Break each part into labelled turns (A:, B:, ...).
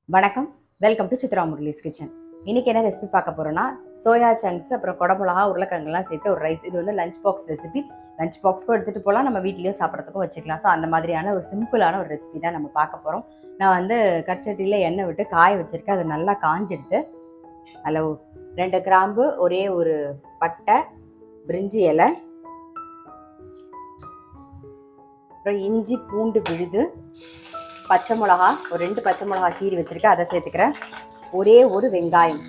A: வணக்கம் welcome to Chitra Murali's kitchen இன்னைக்கு என்ன ரெசிபி பார்க்க போறோம்னா சோயா சங்க்ஸ் அப்புறம் குடமிளகா உருளைக்கிழங்குலாம் சேர்த்து ஒரு ரைஸ் இது வந்து லஞ்ச் பாக்ஸ் ரெசிபி லஞ்ச் பாக்ஸ்க்கும் எடுத்துகிட்டு போகலாம் நம்ம வீட்லேயும் சாப்பிட்றதுக்கும் வச்சுக்கலாம் ஸோ அந்த மாதிரியான ஒரு சிம்பிளான ஒரு ரெசிபி தான் நம்ம பார்க்க போகிறோம் நான் வந்து கச்சட்டியில் எண்ணெய் விட்டு காய வச்சுருக்கேன் அது நல்லா காஞ்செடுத்து அதில் ஒ- ரெண்டு கிராம்பு ஒரே ஒரு பட்டை பிரிஞ்சி இலை அப்புறம் இஞ்சி பூண்டு விழுது பச்சை மிளகா ஒரு ரெண்டு பச்சை மிளகா கீறி வச்சிருக்கேன் அதை சேர்த்துக்கிறேன் ஒரே ஒரு வெங்காயம்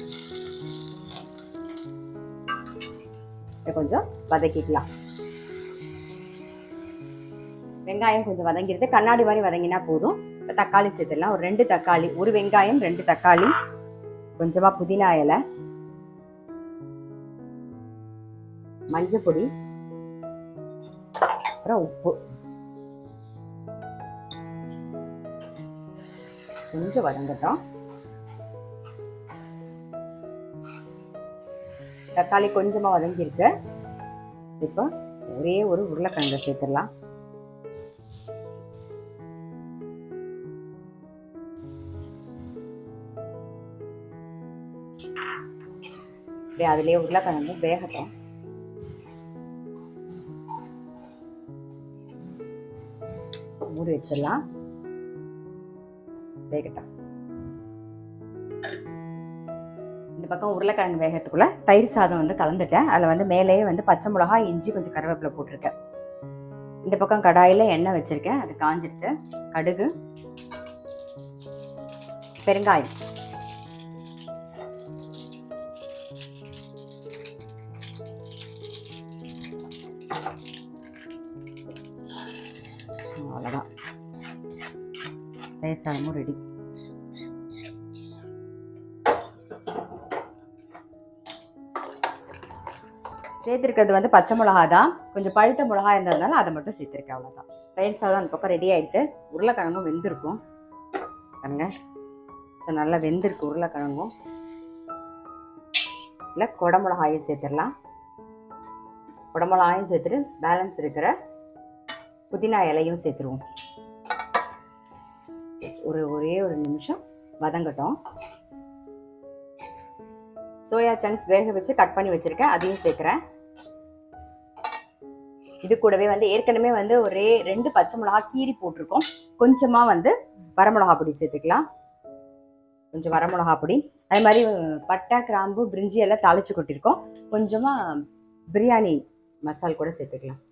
A: இதை கொஞ்சம் வதக்கிக்கலாம் வெங்காயம் கொஞ்சம் வதங்கிடுது கண்ணாடி மாதிரி வதங்கினா போதும் இப்போ தக்காளி சேர்த்துடலாம் ஒரு ரெண்டு தக்காளி ஒரு வெங்காயம் ரெண்டு தக்காளி கொஞ்சமா புதினா இலை மஞ்சள் பொடி அப்புறம் உப்பு கொஞ்சம் வதங்கட்டும் தக்காளி கொஞ்சமா வதங்கியிருக்கு இப்போ ஒரே ஒரு உருளைக்கிழங்கு சேர்த்துடலாம் அப்படியே அதுலயே உருளைக்கிழங்கு வேகட்டும் மூடி வச்சிடலாம் வேகட்டும் இந்த பக்கம் உருளைக்கிழங்கு வேகத்துக்குள்ள தயிர் சாதம் வந்து கலந்துட்டேன் அதில் வந்து மேலேயே வந்து பச்சை மிளகாய் இஞ்சி கொஞ்சம் கருவேப்பிலை போட்டிருக்கேன் இந்த பக்கம் கடாயில் எண்ணெய் வச்சிருக்கேன் அது காஞ்சிடுது கடுகு பெருங்காயம் அவ்வளோதான் தயிர் சாதமும் ரெடி சேர்த்துருக்கிறது வந்து பச்சை மிளகா தான் கொஞ்சம் பழுத்த மிளகா இருந்ததுனால அதை மட்டும் சேர்த்துருக்கேன் அவ்வளோதான் தயிர் சாதம் அந்த பக்கம் ரெடி ஆகிடுது உருளைக்கிழங்கும் வெந்திருக்கும் பாருங்க ஸோ நல்லா வெந்திருக்கு உருளைக்கிழங்கும் இல்லை குடமிளகாயும் சேர்த்துடலாம் குடமிளகாயும் சேர்த்துட்டு பேலன்ஸ் இருக்கிற புதினா இலையும் சேர்த்துருவோம் ஒரு ஒரே ஒரு நிமிஷம் வதங்கட்டும் சோயா சங்க்ஸ் வேக வச்சு கட் பண்ணி வச்சிருக்கேன் அதையும் சேர்க்குறேன் இது கூடவே வந்து ஏற்கனவே வந்து ஒரே ரெண்டு பச்சை மிளகா கீரி போட்டிருக்கோம் கொஞ்சமா வந்து வரமிளகா பொடி சேர்த்துக்கலாம் கொஞ்சம் வரமிளகா பொடி அதே மாதிரி பட்டை கிராம்பு பிரிஞ்சி எல்லாம் தாளிச்சு கொட்டியிருக்கோம் கொஞ்சமா பிரியாணி மசால் கூட சேர்த்துக்கலாம்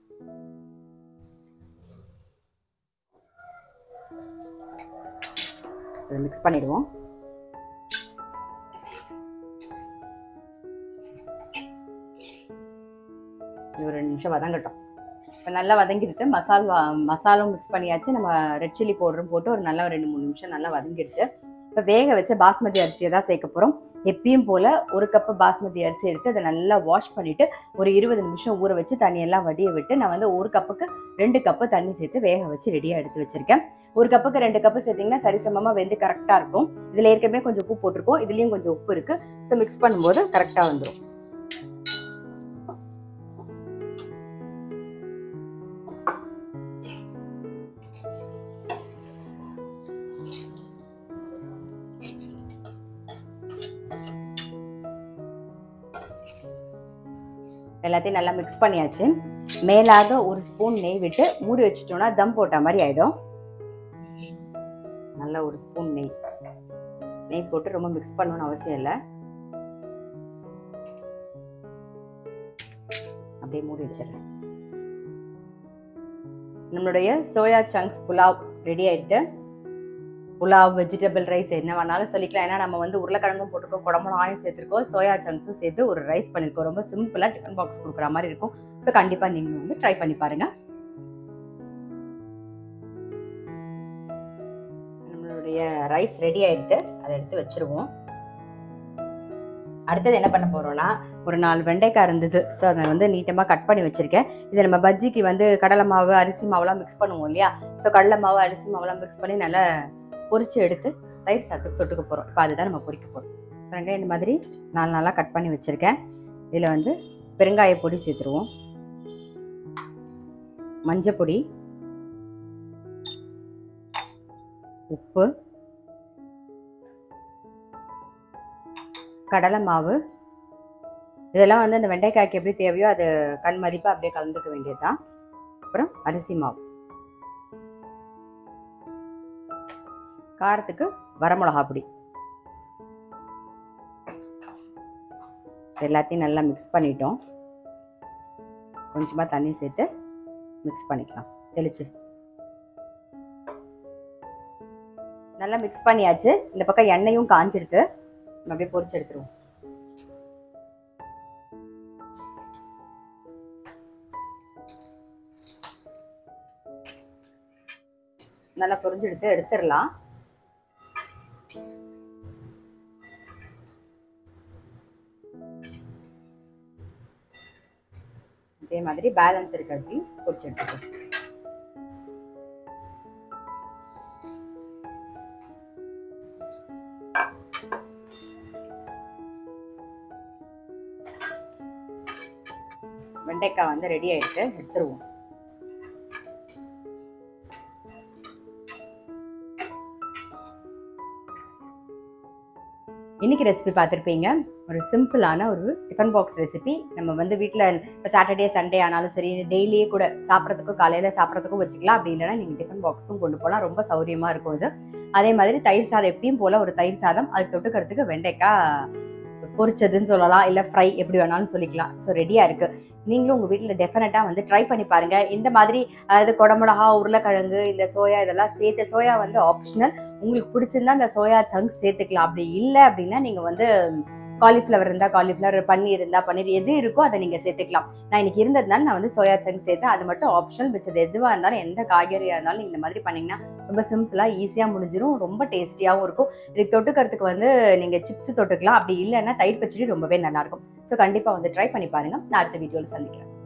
A: மிக்ஸ் பண்ணிடுவோம் இது ஒரு ரெண்டு நிமிஷம் வதங்கட்டும் இப்போ நல்லா வதங்கிட்டு மசால் வா- மசாலும் மிக்ஸ் பண்ணியாச்சு நம்ம ரெட் சில்லி பவுடரும் போட்டு ஒரு நல்ல ஒரு ரெண்டு மூணு நிமிஷம் நல்லா வதங்கிடுது இப்போ வேக வச்ச பாஸ்மதி அரிசியை தான் சேர்க்க போகிறோம் எப்பயும் போல் ஒரு கப்பு பாஸ்மதி அரிசி எடுத்து அதை நல்லா வாஷ் பண்ணிவிட்டு ஒரு இருபது நிமிஷம் ஊற வச்சு தண்ணியெல்லாம் வடிய விட்டு நான் வந்து ஒரு கப்புக்கு ரெண்டு கப்பு தண்ணி சேர்த்து வேக வச்சு ரெடியாக எடுத்து வச்சுருக்கேன் ஒரு கப்புக்கு ரெண்டு கப்பு சேர்த்திங்கன்னா சரிசமமாக வெந்து கரெக்டாக இருக்கும் இதில் ஏற்கனவே கொஞ்சம் உப்பு போட்டிருக்கோம் இதுலேயும் கொஞ்சம் உப்பு இருக்குது ஸோ மிக்ஸ் பண்ணும்போது கரெக்டாக வந்துடும் எல்லாத்தையும் நல்லா மிக்ஸ் பண்ணியாச்சு மேலாக ஒரு ஸ்பூன் நெய் விட்டு மூடி வச்சுட்டோம்னா தம் போட்ட மாதிரி ஆயிடும் நல்ல ஒரு ஸ்பூன் நெய் நெய் போட்டு ரொம்ப மிக்ஸ் பண்ணணும்னு அவசியம் இல்லை அப்படியே மூடி வச்சிடுறேன் நம்மளுடைய சோயா சங்க்ஸ் புலாவ் ரெடி ஆயிடுது புலாவ் வெஜிடபிள் ரைஸ் என்ன வேணாலும் சொல்லிக்கலாம் ஏன்னா நம்ம வந்து உருளைக்கிழங்கும் போட்டிருக்கோம் குடமிளகாயும் சேர்த்துருக்கோம் சோயா சங்க்ஸும் சேர்த்து ஒரு ரைஸ் பண்ணியிருக்கோம் ரொம்ப சிம்பிளாக டிஃபன் பாக்ஸ் கொடுக்குற மாதிரி இருக்கும் ஸோ கண்டிப்பாக நீங்கள் வந்து ட்ரை பண்ணி பாருங்க நம்மளுடைய ரைஸ் ரெடி ஆயிடுது அதை எடுத்து வச்சிருவோம் அடுத்தது என்ன பண்ண போறோம்னா ஒரு நாலு வெண்டைக்காய் இருந்தது ஸோ அதை வந்து நீட்டமாக கட் பண்ணி வச்சிருக்கேன் இதை நம்ம பஜ்ஜிக்கு வந்து கடலை மாவு அரிசி மாவுலாம் மிக்ஸ் பண்ணுவோம் இல்லையா ஸோ கடலை மாவு அரிசி மாவுலாம் மிக்ஸ் பண்ணி நல்லா பொரிச்சு எடுத்து தயிர் சாதத்துக்கு தொட்டுக்க போகிறோம் இப்போ அதுதான் நம்ம பொரிக்க போகிறோம் பாருங்க இந்த மாதிரி நாலு நாளாக கட் பண்ணி வச்சுருக்கேன் இதில் வந்து பெருங்காய பொடி சேர்த்துருவோம் மஞ்சள் பொடி உப்பு கடலை மாவு இதெல்லாம் வந்து அந்த வெண்டைக்காய்க்கு எப்படி தேவையோ அது கண் மதிப்பாக அப்படியே கலந்துக்க வேண்டியது தான் அப்புறம் அரிசி மாவு காரத்துக்கு வரமிளகா பொடி எல்லாத்தையும் நல்லா மிக்ஸ் பண்ணிட்டோம் கொஞ்சமாக தண்ணி சேர்த்து மிக்ஸ் பண்ணிக்கலாம் தெளிச்சு நல்லா மிக்ஸ் பண்ணியாச்சு இந்த பக்கம் எண்ணெயும் காஞ்சிடுது நம்ம அப்படியே பொரிச்சு எடுத்துருவோம் நல்லா பொரிஞ்சு எடுத்து எடுத்துடலாம் இதே மாதிரி பேலன்ஸ் இருக்கிறதையும் பொரிச்சு எடுத்துக்கோ வெண்டைக்காய் வந்து ரெடி ஆயிட்டு எடுத்துருவோம் இன்னைக்கு ரெசிபி பார்த்துருப்பீங்க ஒரு சிம்பிளான ஒரு டிஃபன் பாக்ஸ் ரெசிபி நம்ம வந்து வீட்டில் இப்போ சாட்டர்டே சண்டே ஆனாலும் சரி டெய்லியே கூட சாப்பிட்றதுக்கும் காலையில் சாப்பிட்றதுக்கும் வச்சுக்கலாம் அப்படி இல்லைன்னா நீங்கள் டிஃபன் பாக்ஸ்க்கும் கொண்டு போகலாம் ரொம்ப சௌரியமாக இருக்கும் இது அதே மாதிரி தயிர் சாதம் எப்பயும் போல் ஒரு தயிர் சாதம் அது தொட்டுக்கிறதுக்கு வெண்டைக்காய் பொரிச்சதுன்னு சொல்லலாம் இல்லை ஃப்ரை எப்படி வேணாலும் சொல்லிக்கலாம் ஸோ ரெடியாக இருக்குது நீங்களும் உங்கள் வீட்டில் டெஃபினட்டாக வந்து ட்ரை பண்ணி பாருங்கள் இந்த மாதிரி அதாவது குடமிளகா உருளைக்கிழங்கு இந்த சோயா இதெல்லாம் சேர்த்து சோயா வந்து ஆப்ஷனல் உங்களுக்கு பிடிச்சிருந்தா அந்த சோயா சங்க்ஸ் சேர்த்துக்கலாம் அப்படி இல்லை அப்படின்னா நீங்கள் வந்து காலிஃப்ளவர் இருந்தால் காலிஃப்ளவர் பன்னீர் இருந்தால் பன்னீர் எது இருக்கோ அதை நீங்கள் சேர்த்துக்கலாம் நான் இன்னைக்கு இருந்ததுனால நான் வந்து சோயா சங்க் சேர்த்தேன் அது மட்டும் ஆப்ஷனல் மிச்சது எதுவாக இருந்தாலும் எந்த காய்கறியாக இருந்தாலும் நீங்கள் இந்த மாதிரி பண்ணிங்கன்னா ரொம்ப சிம்பிளாக ஈஸியாக முடிஞ்சிடும் ரொம்ப டேஸ்டியாகவும் இருக்கும் இதுக்கு தொட்டுக்கிறதுக்கு வந்து நீங்கள் சிப்ஸ் தொட்டுக்கலாம் அப்படி இல்லைன்னா தயிர் பச்சடி ரொம்பவே நல்லாயிருக்கும் ஸோ கண்டிப்பாக வந்து ட்ரை பண்ணி பாருங்கள் நான் அடுத்த வீடியோவில் சந்திக்கிறேன்